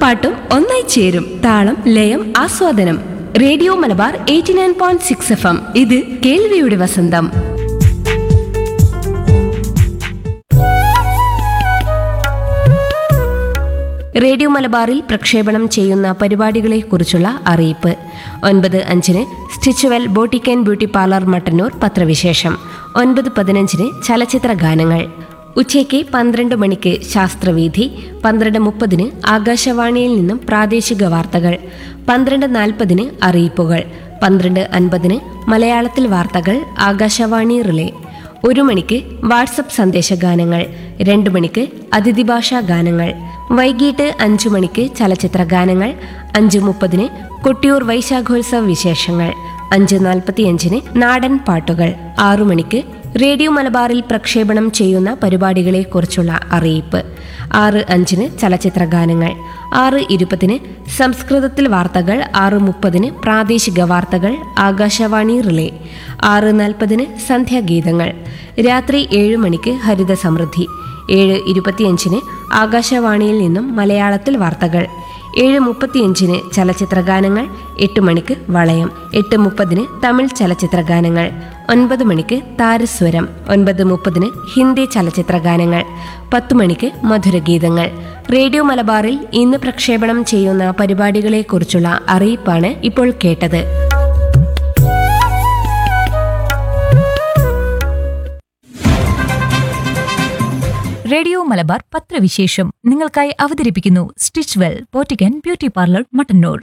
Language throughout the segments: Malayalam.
പാട്ടും ഒന്നായി ചേരും താളം ലയം ആസ്വാദനം radio Malabar eighty nine point six F M ഇത് കേൾവിയുടെ വസന്തം റേഡിയോ മലബാറിൽ പ്രക്ഷേപണം ചെയ്യുന്ന പരിപാടികളെക്കുറിച്ചുള്ള അറിയിപ്പ് ഒൻപത് അഞ്ചിന് stitchwell boutique and beauty parlour Mattannur പത്രവിശേഷം ഒൻപത് പതിനഞ്ചിന് ചലച്ചിത്ര ഗാനങ്ങൾ ഉച്ചയ്ക്ക് പന്ത്രണ്ട് മണിക്ക് ശാസ്ത്രവീഥി പന്ത്രണ്ട് മുപ്പതിന് ആകാശവാണിയിൽ നിന്നും പ്രാദേശിക വാർത്തകൾ പന്ത്രണ്ട് നാൽപ്പതിന് അറിയിപ്പുകൾ പന്ത്രണ്ട് അൻപതിന് മലയാളത്തിൽ വാർത്തകൾ ആകാശവാണി റിലേ ഒരു മണിക്ക് വാട്സപ്പ് സന്ദേശഗാനങ്ങൾ രണ്ട് മണിക്ക് അതിഥി ഭാഷാ ഗാനങ്ങൾ വൈകിട്ട് അഞ്ചു മണിക്ക് ചലച്ചിത്ര ഗാനങ്ങൾ അഞ്ച് മുപ്പതിന് കൊട്ടിയൂർ വൈശാഖോത്സവ വിശേഷങ്ങൾ അഞ്ച് നാൽപ്പത്തിയഞ്ചിന് നാടൻ പാട്ടുകൾ ആറു മണിക്ക് റേഡിയോ മലബാറിൽ പ്രക്ഷേപണം ചെയ്യുന്ന പരിപാടികളെക്കുറിച്ചുള്ള അറിയിപ്പ് ആറ് അഞ്ചിന് ചലച്ചിത്ര ഗാനങ്ങൾ ആറ് ഇരുപതിന് സംസ്കൃതത്തിൽ വാർത്തകൾ ആറ് മുപ്പതിന് പ്രാദേശിക വാർത്തകൾ ആകാശവാണി റിലേ ആറ് നാൽപ്പതിന് സന്ധ്യാഗീതങ്ങൾ രാത്രി ഏഴ് മണിക്ക് ഹരിത സമൃദ്ധി ഏഴ് ഇരുപത്തിയഞ്ചിന് ആകാശവാണിയിൽ നിന്നും മലയാളത്തിൽ വാർത്തകൾ ഏഴ് മുപ്പത്തിയഞ്ചിന് ചലച്ചിത്ര ഗാനങ്ങൾ എട്ട് മണിക്ക് വളയം എട്ട് മുപ്പതിന് തമിഴ് ചലച്ചിത്ര ഗാനങ്ങൾ ഒൻപത് മണിക്ക് താരസ്വരം ഒൻപത് മുപ്പതിന് ഹിന്ദി ചലച്ചിത്ര ഗാനങ്ങൾ പത്ത് മണിക്ക് മധുരഗീതങ്ങൾ റേഡിയോ മലബാറിൽ ഇന്ന് പ്രക്ഷേപണം ചെയ്യുന്ന പരിപാടികളെക്കുറിച്ചുള്ള അറിയിപ്പാണ് ഇപ്പോൾ കേട്ടത് റേഡിയോ മലബാർ പത്രവിശേഷം നിങ്ങൾക്കായി അവതരിപ്പിക്കുന്നു സ്റ്റിച്ച് വെൽ പോറ്റിക്കൻ ബ്യൂട്ടി പാർലർ മട്ടന്നൂർ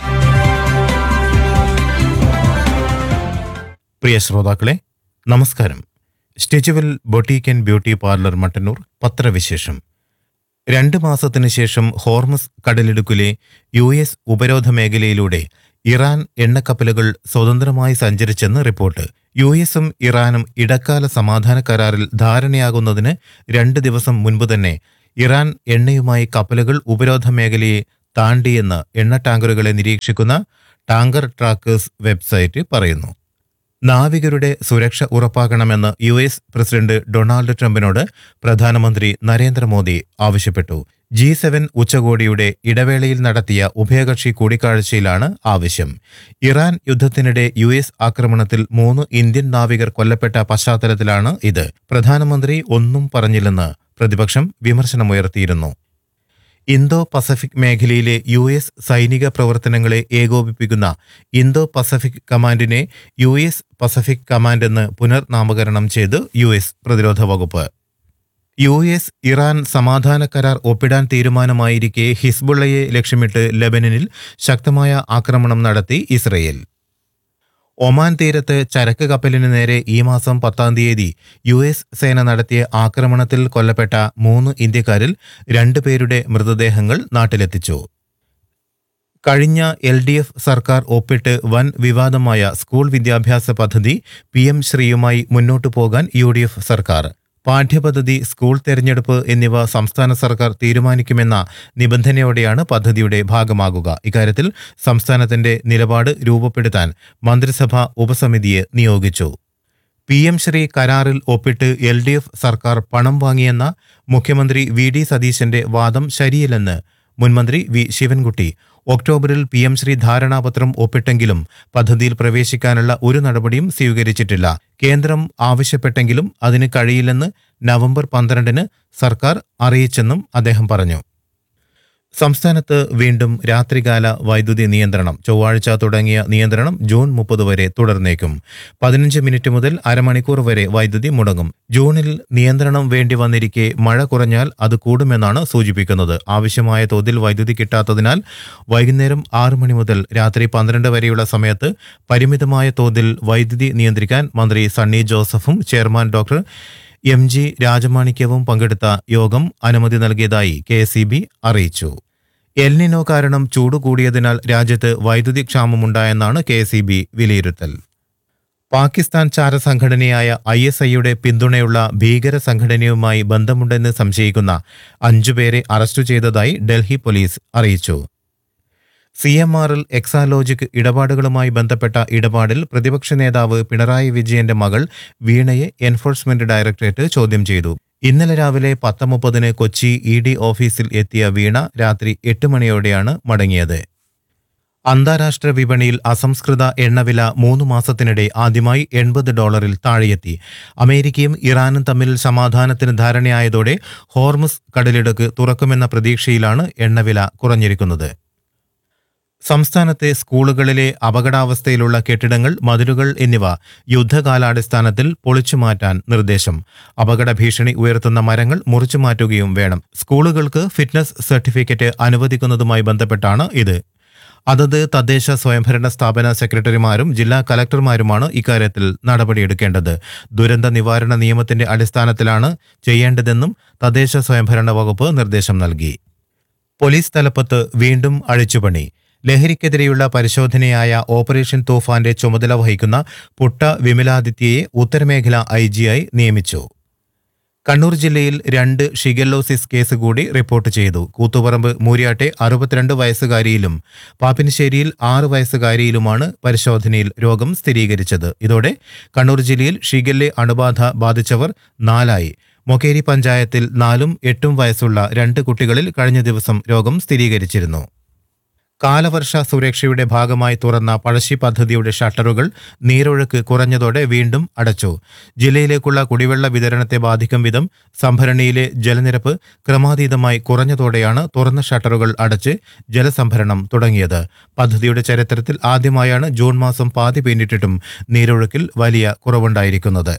പ്രിയ ശ്രോതാക്കളെ നമസ്കാരം stitchwell boutique and beauty parlour Mattannur പത്രവിശേഷം രണ്ട് മാസത്തിനു ശേഷം ഹോർമസ് കടലിടുക്കിലെ യു എസ് ഉപരോധ മേഖലയിലൂടെ ഇറാൻ എണ്ണക്കപ്പലുകൾ സ്വതന്ത്രമായി സഞ്ചരിച്ചെന്ന് റിപ്പോർട്ട് യു എസും ഇറാനും ഇടക്കാല സമാധാന കരാറിൽ ധാരണയാകുന്നതിന് രണ്ട് ദിവസം മുൻപ് തന്നെ ഇറാൻ എണ്ണയുമായി കപ്പലുകൾ ഉപരോധ മേഖലയെ താണ്ടിയെന്ന് എണ്ണ ടാങ്കറുകളെ നിരീക്ഷിക്കുന്ന ടാങ്കർ ട്രാക്കേഴ്സ് വെബ്സൈറ്റ് പറയുന്നു നാവികരുടെ സുരക്ഷ ഉറപ്പാക്കണമെന്ന് യു എസ് പ്രസിഡന്റ് ഡൊണാൾഡ് ട്രംപിനോട് പ്രധാനമന്ത്രി നരേന്ദ്രമോദി ആവശ്യപ്പെട്ടു ജി സെവൻ ഉച്ചകോടിയുടെ ഇടവേളയിൽ നടത്തിയ ഉഭയകക്ഷി കൂടിക്കാഴ്ചയിലാണ് ആവശ്യം ഇറാൻ യുദ്ധത്തിനിടെ യു എസ് ആക്രമണത്തിൽ മൂന്ന് ഇന്ത്യൻ നാവികർ കൊല്ലപ്പെട്ട പശ്ചാത്തലത്തിലാണ് ഇത് പ്രധാനമന്ത്രി ഒന്നും പറഞ്ഞില്ലെന്ന് പ്രതിപക്ഷം വിമർശനമുയർത്തിയിരുന്നു ഇന്തോ പസഫിക് മേഖലയിലെ യു എസ് സൈനിക പ്രവർത്തനങ്ങളെ ഏകോപിപ്പിക്കുന്ന ഇന്തോ പസഫിക് കമാൻഡിനെ യു എസ് പസഫിക് കമാൻഡ് എന്ന് പുനർനാമകരണം ചെയ്ത് യു എസ് പ്രതിരോധ വകുപ്പ് യു എസ് ഇറാൻ സമാധാന കരാർ ഒപ്പിടാൻ തീരുമാനമായിരിക്കെ ഹിസ്ബുള്ളയെ ലക്ഷ്യമിട്ട് ലെബനനിൽ ശക്തമായ ആക്രമണം നടത്തി ഇസ്രയേൽ ഒമാൻ തീരത്ത് ചരക്ക് കപ്പലിന് നേരെ ഈ മാസം പത്താം തീയതി യു എസ് സേന നടത്തിയ ആക്രമണത്തിൽ കൊല്ലപ്പെട്ട മൂന്ന് ഇന്ത്യക്കാരിൽ രണ്ടുപേരുടെ മൃതദേഹങ്ങൾ നാട്ടിലെത്തിച്ചു കഴിഞ്ഞ എൽ ഡി എഫ് സർക്കാർ ഒപ്പിട്ട് വൻ വിവാദമായ സ്കൂൾ വിദ്യാഭ്യാസ പദ്ധതി പി എം ശ്രീയുമായി മുന്നോട്ടു പോകാൻ യു ഡി എഫ് സർക്കാർ പാഠ്യപദ്ധതി സ്കൂൾ തെരഞ്ഞെടുപ്പ് എന്നിവ സംസ്ഥാന സർക്കാർ തീരുമാനിക്കുമെന്ന നിബന്ധനയോടെയാണ് പദ്ധതിയുടെ ഭാഗമാകുക ഇക്കാര്യത്തിൽ സംസ്ഥാനത്തിന്റെ നിലപാട് രൂപപ്പെടുത്താൻ മന്ത്രിസഭ ഉപസമിതിയെ നിയോഗിച്ചു പി എം ശ്രീ കരാറിൽ ഒപ്പിട്ട് എൽ ഡി എഫ് സർക്കാർ പണം വാങ്ങിയെന്ന മുഖ്യമന്ത്രി വി ഡി സതീശന്റെ വാദം ശരിയല്ലെന്ന് മുൻമന്ത്രി വി ശിവൻകുട്ടി ഒക്ടോബറിൽ പി എം ശ്രീ ധാരണാപത്രം ഒപ്പിട്ടെങ്കിലും പദ്ധതിയിൽ പ്രവേശിക്കാനുള്ള ഒരു നടപടിയും സ്വീകരിച്ചിട്ടില്ല കേന്ദ്രം ആവശ്യപ്പെട്ടെങ്കിലും അതിന് കഴിയില്ലെന്ന് നവംബർ പന്ത്രണ്ടിന് സർക്കാർ അറിയിച്ചെന്നും അദ്ദേഹം പറഞ്ഞു സംസ്ഥാനത്ത് വീണ്ടും രാത്രികാല വൈദ്യുതി നിയന്ത്രണം ചൊവ്വാഴ്ച തുടങ്ങിയ നിയന്ത്രണം ജൂൺ മുപ്പത് വരെ തുടർന്നേക്കും പതിനഞ്ച് മിനിറ്റ് മുതൽ അരമണിക്കൂർ വരെ വൈദ്യുതി മുടങ്ങും ജൂണിൽ നിയന്ത്രണം വേണ്ടി വന്നിരിക്കെ മഴ കുറഞ്ഞാൽ അത് കൂടുമെന്നാണ് സൂചിപ്പിക്കുന്നത് ആവശ്യമായ തോതിൽ വൈദ്യുതി കിട്ടാത്തതിനാൽ വൈകുന്നേരം ആറ് മണി മുതൽ രാത്രി പന്ത്രണ്ട് വരെയുള്ള സമയത്ത് പരിമിതമായ തോതിൽ വൈദ്യുതി നിയന്ത്രിക്കാൻ മന്ത്രി സണ്ണി ജോസഫും ചെയർമാൻ ഡോക്ടർ എം ജി രാജമാണിക്യവും പങ്കെടുത്ത യോഗം അനുമതി നൽകിയതായി കെ അറിയിച്ചു എൽനിനോ കാരണം ചൂട് കൂടിയതിനാൽ രാജ്യത്ത് വൈദ്യുതി ക്ഷാമമുണ്ടായെന്നാണ് കെ വിലയിരുത്തൽ പാകിസ്ഥാൻ ചാരസംഘടനയായ ഐ എസ് ഐയുടെ പിന്തുണയുള്ള ഭീകര സംഘടനയുമായി ബന്ധമുണ്ടെന്ന് സംശയിക്കുന്ന അഞ്ചുപേരെ അറസ്റ്റ് ചെയ്തതായി ഡൽഹി പോലീസ് അറിയിച്ചു സി എം ആറിൽ എക്സാലോജിക് ഇടപാടുകളുമായി ബന്ധപ്പെട്ട ഇടപാടിൽ പ്രതിപക്ഷ നേതാവ് പിണറായി വിജയന്റെ മകൾ വീണയെ എൻഫോഴ്സ്മെന്റ് ഡയറക്ടറേറ്റ് ചോദ്യം ചെയ്തു ഇന്നലെ രാവിലെ പത്ത് മുപ്പതിന് കൊച്ചി ഇ ഡി ഓഫീസിൽ എത്തിയ വീണ രാത്രി എട്ട് മണിയോടെയാണ് മടങ്ങിയത് അന്താരാഷ്ട്ര വിപണിയിൽ അസംസ്കൃത എണ്ണവില മൂന്ന് മാസത്തിനിടെ ആദ്യമായി എൺപത് ഡോളറിൽ താഴെയെത്തി അമേരിക്കയും ഇറാനും തമ്മിൽ സമാധാനത്തിന് ധാരണയായതോടെ ഹോർമുസ് കടലിടുക്ക് തുറക്കുമെന്ന പ്രതീക്ഷയിലാണ് എണ്ണവില കുറഞ്ഞിരിക്കുന്നത് സംസ്ഥാനത്തെ സ്കൂളുകളിലെ അപകടാവസ്ഥയിലുള്ള കെട്ടിടങ്ങൾ മതിലുകൾ എന്നിവ യുദ്ധകാലാടിസ്ഥാനത്തിൽ പൊളിച്ചുമാറ്റാൻ നിർദ്ദേശം അപകട ഭീഷണി ഉയർത്തുന്ന മരങ്ങൾ മുറിച്ചുമാറ്റുകയും വേണം സ്കൂളുകൾക്ക് ഫിറ്റ്നസ് സർട്ടിഫിക്കറ്റ് അനുവദിക്കുന്നതുമായി ബന്ധപ്പെട്ടാണ് ഇത് അതത് തദ്ദേശ സ്വയംഭരണ സ്ഥാപന സെക്രട്ടറിമാരും ജില്ലാ കലക്ടർമാരുമാണ് ഇക്കാര്യത്തിൽ നടപടിയെടുക്കേണ്ടത് ദുരന്ത നിവാരണ നിയമത്തിന്റെ അടിസ്ഥാനത്തിലാണ് ചെയ്യേണ്ടതെന്നും തദ്ദേശ സ്വയംഭരണ വകുപ്പ് നിർദ്ദേശം നൽകി പോലീസ് തലപ്പത്ത് വീണ്ടും അഴിച്ചുപണി ലഹരിക്കെതിരെയുള്ള പരിശോധനയായ ഓപ്പറേഷൻ തൂഫാന്റെ ചുമതല വഹിക്കുന്ന പുട്ട വിമലാദിത്യയെ ഉത്തരമേഖല ഐ ജിയായി നിയമിച്ചു കണ്ണൂർ ജില്ലയിൽ രണ്ട് ഷിഗല്ലോസിസ് കേസ് കൂടി റിപ്പോർട്ട് ചെയ്തു കൂത്തുപറമ്പ് മൂര്യാട്ടെ അറുപത്തിരണ്ട് വയസ്സുകാരിയിലും പാപ്പിനിശ്ശേരിയിൽ ആറ് വയസ്സുകാരിയിലുമാണ് പരിശോധനയിൽ രോഗം സ്ഥിരീകരിച്ചത് ഇതോടെ കണ്ണൂർ ജില്ലയിൽ ഷിഗല്ലെ അണുബാധ ബാധിച്ചവർ നാലായി മൊക്കേരി പഞ്ചായത്തിൽ നാലും എട്ടും വയസ്സുള്ള രണ്ട് കുട്ടികളിൽ കഴിഞ്ഞ ദിവസം രോഗം സ്ഥിരീകരിച്ചിരുന്നു കാലവർഷ സുരക്ഷയുടെ ഭാഗമായി തുറന്ന പഴശ്ശി പദ്ധതിയുടെ ഷട്ടറുകൾ നീരൊഴുക്ക് കുറഞ്ഞതോടെ വീണ്ടും അടച്ചു ജില്ലയിലേക്കുള്ള കുടിവെള്ള വിതരണത്തെ ബാധിക്കും വിധം സംഭരണിയിലെ ജലനിരപ്പ് ക്രമാതീതമായി കുറഞ്ഞതോടെയാണ് തുറന്ന ഷട്ടറുകൾ അടച്ച് ജലസംഭരണം തുടങ്ങിയത് പദ്ധതിയുടെ ചരിത്രത്തിൽ ആദ്യമായാണ് ജൂൺ മാസം പാതി പിന്നിട്ടിട്ടും നീരൊഴുക്കിൽ വലിയ കുറവുണ്ടായിരിക്കുന്നത്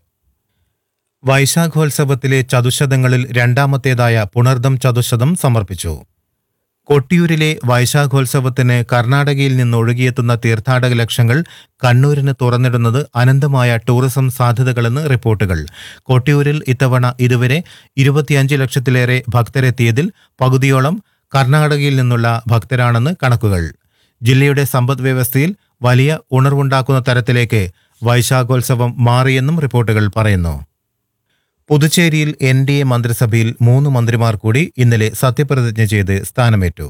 വൈശാഖോത്സവത്തിലെ ചതുശതങ്ങളിൽ രണ്ടാമത്തേതായ പുണർദം ചതുശതം സമർപ്പിച്ചു കൊട്ടിയൂരിലെ വൈശാഖോത്സവത്തിന് കർണാടകയിൽ നിന്ന് ഒഴുകിയെത്തുന്ന തീർത്ഥാടക ലക്ഷങ്ങൾ കണ്ണൂരിന് തുറന്നിടുന്നത് അനന്തമായ ടൂറിസം സാധ്യതകളെന്ന് റിപ്പോർട്ടുകൾ കൊട്ടിയൂരിൽ ഇത്തവണ ഇതുവരെ ഇരുപത്തിയഞ്ച് ലക്ഷത്തിലേറെ ഭക്തരെത്തിയതിൽ പകുതിയോളം കർണാടകയിൽ നിന്നുള്ള ഭക്തരാണെന്ന് കണക്കുകൾ ജില്ലയുടെ സമ്പദ് വ്യവസ്ഥയിൽ വലിയ ഉണർവുണ്ടാക്കുന്ന തരത്തിലേക്ക് വൈശാഖോത്സവം മാറിയെന്നും റിപ്പോർട്ടുകൾ പറയുന്നു പുതുച്ചേരിയിൽ എൻ ഡി എ മന്ത്രിസഭയിൽ മൂന്ന് മന്ത്രിമാർ കൂടി ഇന്നലെ സത്യപ്രതിജ്ഞ ചെയ്ത് സ്ഥാനമേറ്റു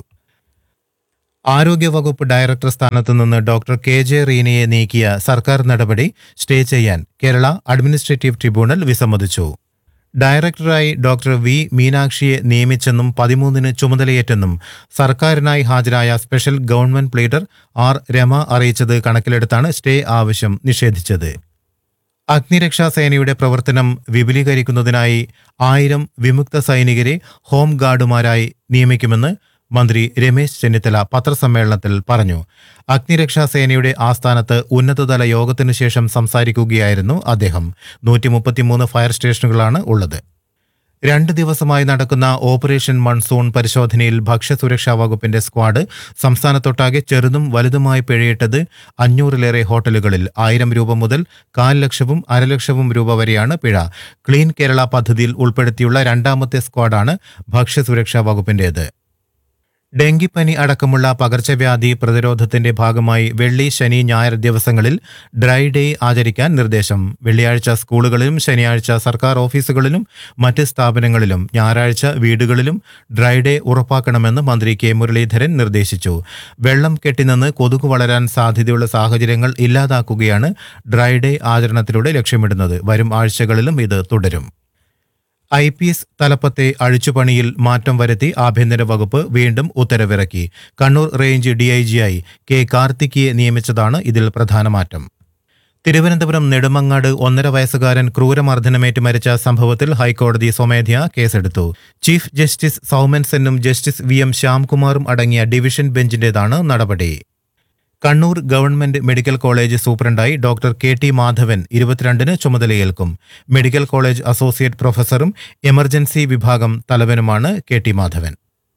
ആരോഗ്യവകുപ്പ് ഡയറക്ടർ സ്ഥാനത്തു നിന്ന് ഡോക്ടർ കെ ജെ റീനയെ നീക്കിയ സർക്കാർ നടപടി സ്റ്റേ ചെയ്യാൻ കേരള അഡ്മിനിസ്ട്രേറ്റീവ് ട്രിബ്യൂണൽ വിസമ്മതിച്ചു ഡയറക്ടറായി ഡോക്ടർ വി മീനാക്ഷിയെ നിയമിച്ചെന്നും പതിമൂന്നിന് ചുമതലയേറ്റെന്നും സർക്കാരിനായി ഹാജരായ special government pleader R Rama അറിയിച്ചത് കണക്കിലെടുത്താണ് സ്റ്റേ ആവശ്യം നിഷേധിച്ചത് അഗ്നിരക്ഷാ സേനയുടെ പ്രവർത്തനം വിപുലീകരിക്കുന്നതിനായി ആയിരം വിമുക്ത സൈനികരെ ഹോം ഗാർഡുമാരായി നിയമിക്കുമെന്ന് മന്ത്രി രമേശ് ചെന്നിത്തല പത്രസമ്മേളനത്തിൽ പറഞ്ഞു അഗ്നിരക്ഷാ സേനയുടെ ആസ്ഥാനത്ത് ഉന്നതതല യോഗത്തിനു ശേഷം സംസാരിക്കുകയായിരുന്നു അദ്ദേഹം നൂറ്റി മുപ്പത്തിമൂന്ന് ഫയർ സ്റ്റേഷനുകളാണ് ഉള്ളത് രണ്ട് ദിവസമായി നടക്കുന്ന ഓപ്പറേഷൻ മൺസൂൺ പരിശോധനയിൽ ഭക്ഷ്യസുരക്ഷാ വകുപ്പിന്റെ സ്ക്വാഡ് സംസ്ഥാനത്തൊട്ടാകെ ചെറുതും വലുതുമായി പിഴയിട്ടത് അഞ്ഞൂറിലേറെ ഹോട്ടലുകളിൽ ആയിരം രൂപ മുതൽ കാൽ ലക്ഷവും അരലക്ഷവും രൂപ വരെയാണ് പിഴ ക്ലീൻ കേരള പദ്ധതിയിൽ ഉൾപ്പെടുത്തിയുള്ള രണ്ടാമത്തെ സ്ക്വാഡാണ് ഭക്ഷ്യസുരക്ഷാ വകുപ്പിന്റേത് ഡെങ്കിപ്പനി അടക്കമുള്ള പകർച്ചവ്യാധി പ്രതിരോധത്തിന്റെ ഭാഗമായി വെള്ളി ശനി ഞായർ ദിവസങ്ങളിൽ ഡ്രൈ ഡേ ആചരിക്കാൻ നിർദ്ദേശം വെള്ളിയാഴ്ച സ്കൂളുകളിലും ശനിയാഴ്ച സർക്കാർ ഓഫീസുകളിലും മറ്റ് സ്ഥാപനങ്ങളിലും ഞായറാഴ്ച വീടുകളിലും ഡ്രൈ ഡേ ഉറപ്പാക്കണമെന്ന് മന്ത്രി കെ മുരളീധരൻ നിർദ്ദേശിച്ചു വെള്ളം കെട്ടിനിന്ന് കൊതുക് വളരാൻ സാധ്യതയുള്ള സാഹചര്യങ്ങൾ ഇല്ലാതാക്കുകയാണ് ഡ്രൈ ഡേ ആചരണത്തിലൂടെ ലക്ഷ്യമിടുന്നത് വരും ആഴ്ചകളിലും ഇത് തുടരും ഐ പി എസ് തലപ്പത്തെ അഴിച്ചുപണിയിൽ മാറ്റം വരുത്തി ആഭ്യന്തര വകുപ്പ് വീണ്ടും ഉത്തരവിറക്കി കണ്ണൂർ റേഞ്ച് ഡിഐജിയായി കെ കാർത്തിക്കിയെ നിയമിച്ചതാണ് ഇതിൽ പ്രധാന മാറ്റം തിരുവനന്തപുരം നെടുമങ്ങാട് ഒന്നര വയസ്സുകാരൻ ക്രൂരമർദ്ദനമേറ്റ് മരിച്ച സംഭവത്തിൽ ഹൈക്കോടതി സ്വമേധയാ കേസെടുത്തു ചീഫ് ജസ്റ്റിസ് സൗമൻ സെന്നും ജസ്റ്റിസ് വി എം ശ്യാംകുമാറും അടങ്ങിയ ഡിവിഷൻ ബെഞ്ചിന്റേതാണ് നടപടി കണ്ണൂർ ഗവൺമെന്റ് മെഡിക്കൽ കോളേജ് സൂപ്രണ്ടായി ഡോക്ടർ കെ ടി മാധവൻ ഇരുപത്തിരണ്ടിന് ചുമതലയേൽക്കും മെഡിക്കൽ കോളേജ് അസോസിയേറ്റ് പ്രൊഫസറും എമർജൻസി വിഭാഗം തലവനുമാണ് K T Madhavan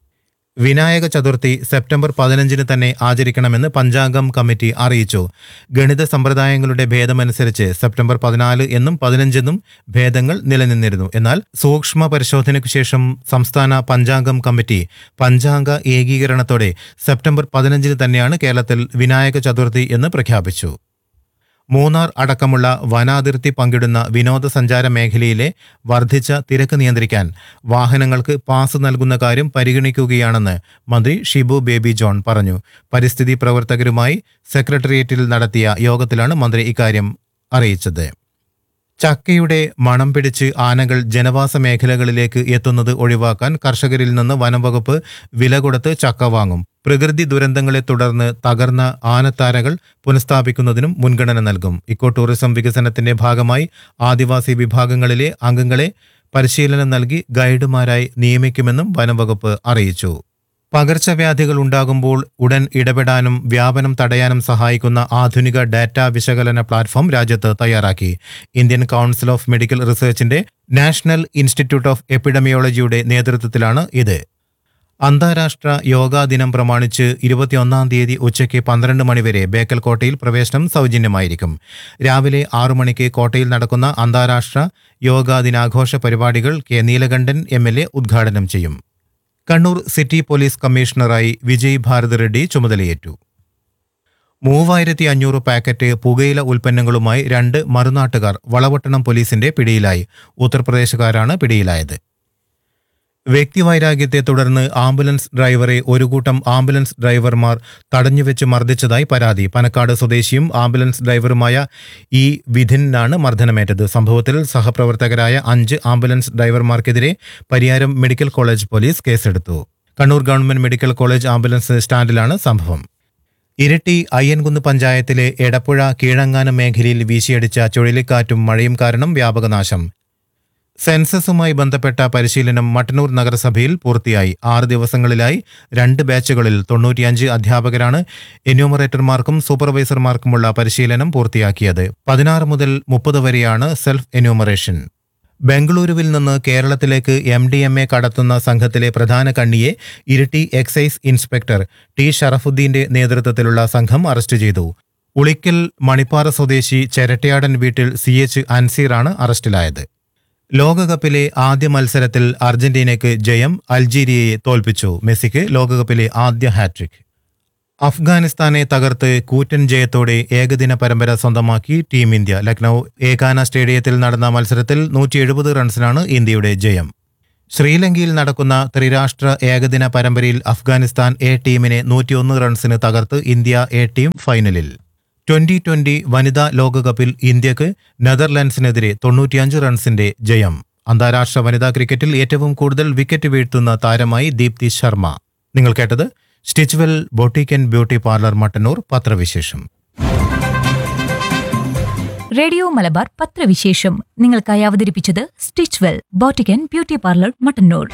Vinayaka Chaturthi September പതിനഞ്ചിന് തന്നെ ആചരിക്കണമെന്ന് പഞ്ചാംഗം കമ്മിറ്റി അറിയിച്ചു ഗണിത സമ്പ്രദായങ്ങളുടെ ഭേദമനുസരിച്ച് സെപ്റ്റംബർ പതിനാല് എന്നും പതിനഞ്ചെന്നും ഭേദങ്ങൾ നിലനിന്നിരുന്നു എന്നാൽ സൂക്ഷ്മ പരിശോധനയ്ക്കു ശേഷം സംസ്ഥാന പഞ്ചാംഗം കമ്മിറ്റി പഞ്ചാംഗ ഏകീകരണത്തോടെ സെപ്റ്റംബർ പതിനഞ്ചിന് തന്നെയാണ് കേരളത്തിൽ വിനായക ചതുർത്ഥി എന്ന് പ്രഖ്യാപിച്ചു മൂന്നാർ അടക്കമുള്ള വനാതിർത്തി പങ്കിടുന്ന വിനോദസഞ്ചാര മേഖലയിലെ വർദ്ധിച്ച തിരക്ക് നിയന്ത്രിക്കാൻ വാഹനങ്ങൾക്ക് പാസ് നൽകുന്ന കാര്യം പരിഗണിക്കുകയാണെന്ന് മന്ത്രി ഷിബു ബേബി ജോൺ പറഞ്ഞു പരിസ്ഥിതി പ്രവർത്തകരുമായി സെക്രട്ടേറിയറ്റിൽ നടത്തിയ യോഗത്തിലാണ് മന്ത്രി ഇക്കാര്യം അറിയിച്ചത് ചക്കയുടെ മണം പിടിച്ച് ആനകൾ ജനവാസ മേഖലകളിലേക്ക് എത്തുന്നത് ഒഴിവാക്കാൻ കർഷകരിൽ നിന്ന് വനംവകുപ്പ് വില കൊടുത്ത് ചക്ക വാങ്ങും പ്രകൃതി ദുരന്തങ്ങളെ തുടർന്ന് തകർന്ന ആനത്താരകൾ പുനഃസ്ഥാപിക്കുന്നതിനും മുൻഗണന നൽകും ഇക്കോ ടൂറിസം വികസനത്തിന്റെ ഭാഗമായി ആദിവാസി വിഭാഗങ്ങളിലെ അംഗങ്ങളെ പരിശീലനം നൽകി ഗൈഡുമാരായി നിയമിക്കുമെന്നും വനംവകുപ്പ് അറിയിച്ചു പകർച്ചവ്യാധികൾ ഉണ്ടാകുമ്പോൾ ഉടൻ ഇടപെടാനും വ്യാപനം തടയാനും സഹായിക്കുന്ന ആധുനിക ഡാറ്റ വിശകലന പ്ലാറ്റ്ഫോം രാജ്യത്ത് തയ്യാറാക്കി ഇന്ത്യൻ കൗൺസിൽ ഓഫ് മെഡിക്കൽ റിസർച്ചിന്റെ നാഷണൽ ഇൻസ്റ്റിറ്റ്യൂട്ട് ഓഫ് എപ്പിഡമിയോളജിയുടെ നേതൃത്വത്തിലാണ് ഇത് അന്താരാഷ്ട്ര യോഗാ ദിനം പ്രമാണിച്ച് ഇരുപത്തിയൊന്നാം തീയതി ഉച്ചയ്ക്ക് പന്ത്രണ്ട് മണിവരെ ബേക്കൽ കോട്ടയിൽ പ്രവേശനം സൗജന്യമായിരിക്കും രാവിലെ ആറു മണിക്ക് കോട്ടയിൽ നടക്കുന്ന അന്താരാഷ്ട്ര യോഗാ ദിനാഘോഷ പരിപാടികൾ K Neelakandan M L A ഉദ്ഘാടനം ചെയ്യും കണ്ണൂർ സിറ്റി പോലീസ് കമ്മീഷണറായി വിജയ് ഭാരത് റെഡ്ഡി ചുമതലയേറ്റു മൂവായിരത്തി അഞ്ഞൂറ് പാക്കറ്റ് പുകയില ഉൽപ്പന്നങ്ങളുമായി രണ്ട് മറുനാട്ടുകാർ വളവട്ടണം പോലീസിന്റെ പിടിയിലായി ഉത്തർപ്രദേശുകാരാണ് പിടിയിലായത് വ്യക്തിവൈരാഗ്യത്തെ തുടർന്ന് ആംബുലൻസ് ഡ്രൈവറെ ഒരു കൂട്ടം ആംബുലൻസ് ഡ്രൈവർമാർ തടഞ്ഞുവെച്ച് മർദ്ദിച്ചതായി പരാതി പനക്കാട് സ്വദേശിയും ആംബുലൻസ് ഡ്രൈവറുമായ ഇ വിധിനാണ് മർദ്ദനമേറ്റത് സംഭവത്തിൽ സഹപ്രവർത്തകരായ അഞ്ച് ആംബുലൻസ് ഡ്രൈവർമാർക്കെതിരെ പരിയാരം മെഡിക്കൽ കോളേജ് പോലീസ് കേസെടുത്തു Kannur government medical college ambulance സ്റ്റാൻഡിലാണ് സംഭവം ഇരട്ടി അയ്യൻകുന്ന് പഞ്ചായത്തിലെ എടപ്പുഴ കീഴങ്ങാനം മേഖലയിൽ വീശിയടിച്ച ചുഴലിക്കാറ്റും മഴയും കാരണം വ്യാപകനാശം സെൻസസുമായി ബന്ധപ്പെട്ട പരിശീലനം മട്ടന്നൂർ നഗരസഭയിൽ പൂർത്തിയായി ആറ് ദിവസങ്ങളിലായി രണ്ട് ബാച്ചുകളിൽ തൊണ്ണൂറ്റിയഞ്ച് അധ്യാപകരാണ് എന്യൂമറേറ്റർമാർക്കും സൂപ്പർവൈസർമാർക്കുമുള്ള പരിശീലനം പൂർത്തിയാക്കിയത് പതിനാറ് മുതൽ മുപ്പത് വരെയാണ് സെൽഫ് എന്യൂമറേഷൻ ബംഗളൂരുവിൽ നിന്ന് കേരളത്തിലേക്ക് എം ഡി എം എ കടത്തുന്ന സംഘത്തിലെ പ്രധാന കണ്ണിയെ ഇരിട്ടി എക്സൈസ് ഇൻസ്പെക്ടർ ടി ഷറഫുദ്ദീന്റെ നേതൃത്വത്തിലുള്ള സംഘം അറസ്റ്റ് ചെയ്തു ഉളിക്കൽ മണിപ്പാറ സ്വദേശി ചെരട്ടയാടൻ വീട്ടിൽ സി എച്ച് അൻസീറാണ് അറസ്റ്റിലായത് ലോകകപ്പിലെ ആദ്യ മത്സരത്തിൽ അർജന്റീനയ്ക്ക് ജയം അൾജീരിയയെ തോൽപ്പിച്ചു മെസ്സിക്ക് ലോകകപ്പിലെ ആദ്യ ഹാട്രിക് അഫ്ഗാനിസ്ഥാനെ തകർത്ത് കൂറ്റൻ ജയത്തോടെ ഏകദിന പരമ്പര സ്വന്തമാക്കി ടീം ഇന്ത്യ ലക്നൌ ഏകാന സ്റ്റേഡിയത്തിൽ നടന്ന മത്സരത്തിൽ നൂറ്റി എഴുപത് റൺസിനാണ് ഇന്ത്യയുടെ ജയം ശ്രീലങ്കയിൽ നടക്കുന്ന ത്രിരാഷ്ട്ര ഏകദിന പരമ്പരയിൽ അഫ്ഗാനിസ്ഥാൻ എ ടീമിനെ നൂറ്റിയൊന്ന് റൺസിന് തകർത്ത് ഇന്ത്യ എ ടീം ഫൈനലിൽ ട്വന്റി ട്വന്റി വനിതാ ലോകകപ്പിൽ ഇന്ത്യക്ക് നെതർലൻഡ്സിനെതിരെ തൊണ്ണൂറ്റിയഞ്ച് റൺസിന്റെ ജയം അന്താരാഷ്ട്ര വനിതാ ക്രിക്കറ്റിൽ ഏറ്റവും കൂടുതൽ വിക്കറ്റ് വീഴ്ത്തുന്ന താരമായി ദീപ്തി ശർമ്മ നിങ്ങൾ കേട്ടത് Stitch Well boutique and beauty parlour Mattannur പത്രവിശേഷം റേഡിയോ മലബാർ പത്രവിശേഷം നിങ്ങൾക്കായി അവതരിപ്പിച്ചത് Stitch Well boutique and beauty parlour Mattannur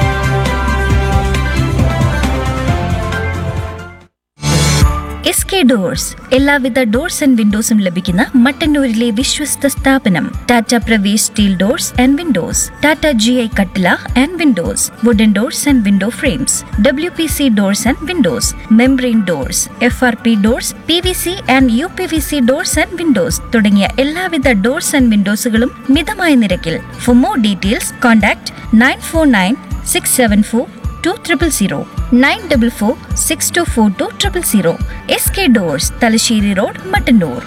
S K doors എല്ലാവിധ ഡോർസ് ആൻഡ് വിൻഡോസും ലഭിക്കുന്ന മട്ടന്നൂരിലെ വിശ്വസ്ത സ്ഥാപനം Tata Pravesh steel doors and windows Tata G I കട്ടില and windows wooden doors and window frames W P C doors and windows membrane doors F R P doors P V C and U P V C doors and windows തുടങ്ങിയ എല്ലാവിധ ഡോർസ് ആൻഡ് വിൻഡോസുകളും മിതമായ നിരക്കിൽ for more details contact nine four nine six seven four two triple zero nine double four six two four two triple zero S K doors Thalassery road Mattannur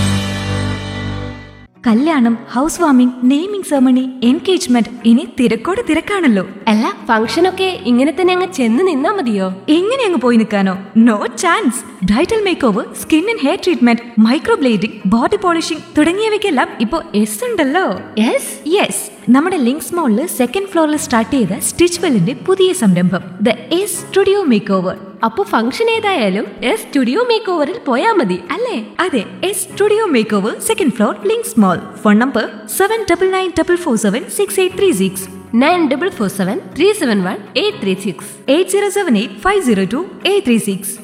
കല്യാണം house warming naming ceremony engagement ഇനി തിരക്കോട് തിരക്കാണല്ലോ അല്ല ഫംഗ്ഷനൊക്കെ ഇങ്ങനെ തന്നെ അങ്ങ് ചെന്ന് നിന്നാ മതിയോ എങ്ങനെ അങ്ങ് പോയി നിൽക്കാനോ no chance bridal makeover skin and hair treatment microblading body polishing തുടങ്ങിയവയ്ക്കെല്ലാം ഇപ്പോ എസ് ഉണ്ടല്ലോ യെസ് യെസ് നമ്മുടെ ലിങ്ക്സ് മോളിൽ സെക്കൻഡ് ഫ്ലോറിൽ സ്റ്റാർട്ട് ചെയ്ത സ്റ്റിച്ച് വെല്ലിന്റെ പുതിയ സംരംഭം the S studio makeover അപ്പൊ ഫംഗ്ഷൻ ഏതായാലും എസ് സ്റ്റുഡിയോ മേക്ക് ഓവറിൽ പോയാ മതി അല്ലേ അതെ S studio makeover second floor Links Mall phone number seven double nine double four seven six eight three six nine double four seven three seven one eight three six eight zero seven eight five zero two eight three six